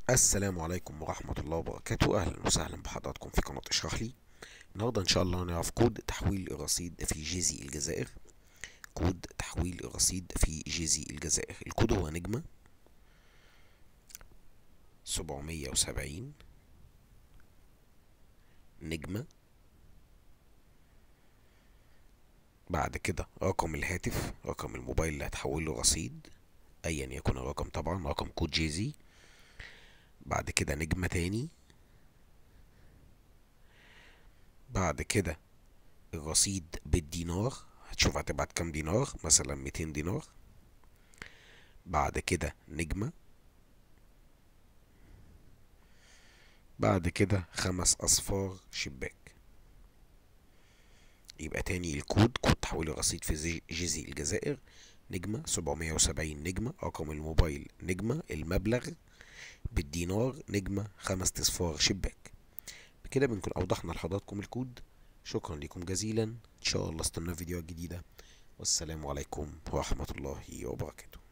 السلام عليكم ورحمة الله وبركاته أهلا وسهلا بحضراتكم في قناة اشرح لي النهاردة إن شاء الله هنعرف كود تحويل الرصيد في جيزي الجزائر كود تحويل الرصيد في جيزي الجزائر الكود هو نجمة سبعمية وسبعين نجمة بعد كده رقم الهاتف رقم الموبايل اللي هتحول له رصيد أيا يكن الرقم طبعا رقم كود جيزي بعد كده نجمة تاني بعد كده الرصيد بالدينار هتشوف هتبعت كام دينار مثلا ميتين دينار بعد كده نجمة بعد كده خمس أصفار شباك يبقى تاني الكود كود تحويل الرصيد في جيزي الجزائر نجمة سبعمية وسبعين نجمة رقم الموبايل نجمة المبلغ بالدينار نجمة خمس اصفار شباك بكده بنكون اوضحنا لحضراتكم الكود شكرا لكم جزيلا ان شاء الله استنى فيديوهات جديدة والسلام عليكم ورحمة الله وبركاته